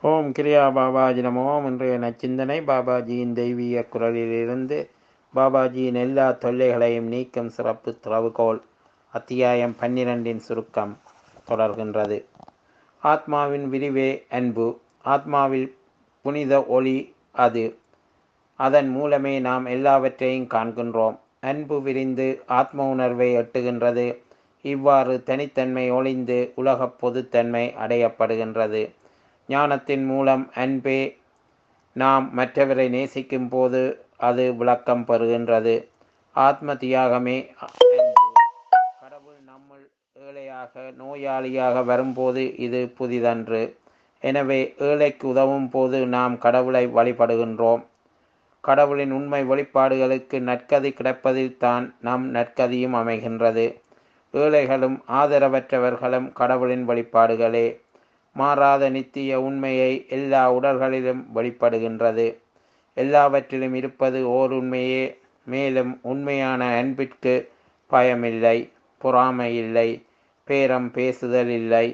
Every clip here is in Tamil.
ஓம் கிரியா பாபாஜி நமோம் இன்றைய நச்சிந்தனை பாபாஜியின் தெய்வீக குரலிலிருந்து பாபாஜியின் எல்லா தொல்லைகளையும் நீக்கும் சிறப்பு திறவுகோல் அத்தியாயம் பன்னிரண்டின் சுருக்கம் தொடர்கின்றது ஆத்மாவின் விரிவே அன்பு ஆத்மாவில் புனித ஒளி அது அதன் மூலமே நாம் எல்லாவற்றையும் காண்கின்றோம் அன்பு விரிந்து ஆத்ம உணர்வை எட்டுகின்றது இவ்வாறு தனித்தன்மை ஒளிந்து உலகப் பொதுத்தன்மை அடையப்படுகின்றது ஞானத்தின் மூலம் அன்பே நாம் மற்றவரை நேசிக்கும் போது அது விளக்கம் பெறுகின்றது ஆத்ம தியாகமே அன்பு கடவுள் நம்முள் ஏழையாக நோயாளியாக வரும்போது இது புதிதன்று எனவே ஏழைக்கு உதவும் போது நாம் கடவுளை வழிபடுகின்றோம் கடவுளின் உண்மை வெளிப்பாடுகளுக்கு நற்கதி கிடைப்பதில் தான் நம் நற்கதியும் அமைகின்றது ஏழைகளும் ஆதரவற்றவர்களும் கடவுளின் வெளிப்பாடுகளே மாறாத நித்திய உண்மையை எல்லா உடல்களிலும் வெளிப்படுகின்றது எல்லாவற்றிலும் இருப்பது ஓர் உண்மையே மேலும் உண்மையான அன்பிற்கு பயமில்லை பொறாமை இல்லை பேரம் பேசுதல் இல்லை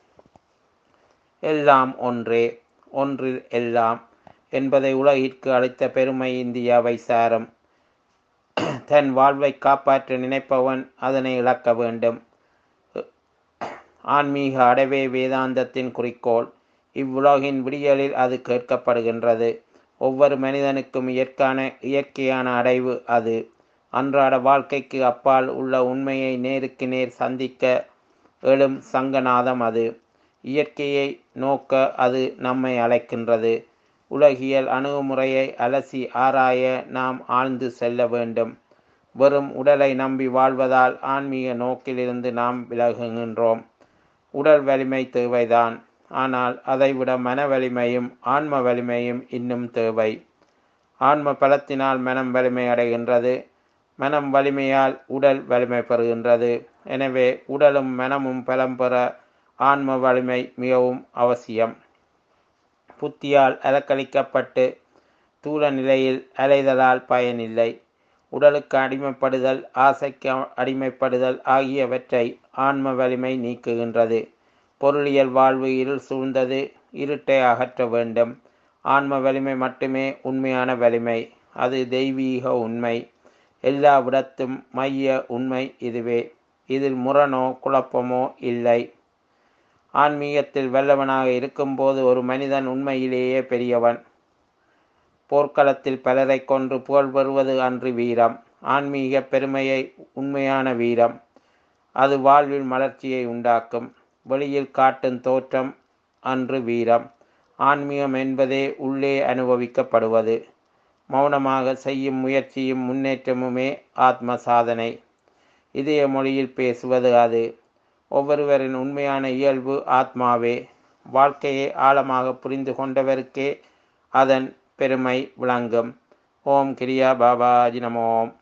எல்லாம் ஒன்றே ஒன்றில் எல்லாம் என்பதை உலகிற்கு அளித்த பெருமை இந்தியாவை சாரும் தன் வாழ்வை காப்பாற்ற நினைப்பவன் அதனை இழக்க வேண்டும் ஆன்மீக அடைவே வேதாந்தத்தின் குறிக்கோள் இவ்வுலகின் விடியலில் அது கேட்கப்படுகின்றது ஒவ்வொரு மனிதனுக்கும் இயற்கான இயற்கையான அடைவு அது அன்றாட வாழ்க்கைக்கு அப்பால் உள்ள உண்மையை நேருக்கு நேர் சந்திக்க எழும் சங்கநாதம் அது இயற்கையை நோக்க அது நம்மை அழைக்கின்றது உலகியல் அணுகுமுறையை அலசி ஆராய நாம் ஆழ்ந்து செல்ல வேண்டும் வெறும் உடலை நம்பி வாழ்வதால் ஆன்மீக நோக்கிலிருந்து நாம் விலகுகின்றோம் உடல் வலிமை தேவைதான் ஆனால் அதைவிட மன வலிமையும் ஆன்ம வலிமையும் இன்னும் தேவை ஆன்ம பலத்தினால் மனம் வலிமை அடைகின்றது மனம் வலிமையால் உடல் வலிமை பெறுகின்றது எனவே உடலும் மனமும் பலம் பெற ஆன்ம வலிமை மிகவும் அவசியம் புத்தியால் அலக்களிக்கப்பட்டு தூர நிலையில் அலைதலால் பயனில்லை உடலுக்கு அடிமைப்படுதல் ஆசைக்கு அடிமைப்படுதல் ஆகியவற்றை ஆன்ம வலிமை நீக்குகின்றது பொருளியல் வாழ்வு இருள் சூழ்ந்தது இருட்டை அகற்ற வேண்டும் ஆன்ம வலிமை மட்டுமே உண்மையான வலிமை அது தெய்வீக உண்மை எல்லா விடத்தும் மைய உண்மை இதுவே இதில் முரணோ குழப்பமோ இல்லை ஆன்மீகத்தில் வல்லவனாக இருக்கும்போது ஒரு மனிதன் உண்மையிலேயே பெரியவன் போர்க்களத்தில் பலரை கொன்று புகழ் பெறுவது அன்று வீரம் ஆன்மீக பெருமையை உண்மையான வீரம் அது வாழ்வில் மலர்ச்சியை உண்டாக்கும் வெளியில் காட்டும் தோற்றம் அன்று வீரம் ஆன்மீகம் என்பதே உள்ளே அனுபவிக்கப்படுவது மௌனமாக செய்யும் முயற்சியும் முன்னேற்றமுமே ஆத்ம சாதனை இதய மொழியில் பேசுவது அது ஒவ்வொருவரின் உண்மையான இயல்பு ஆத்மாவே வாழ்க்கையை ஆழமாக புரிந்து கொண்டவருக்கே அதன் பெருமை விளங்கும் ஓம் கிரியா பாபாஜி நமோம்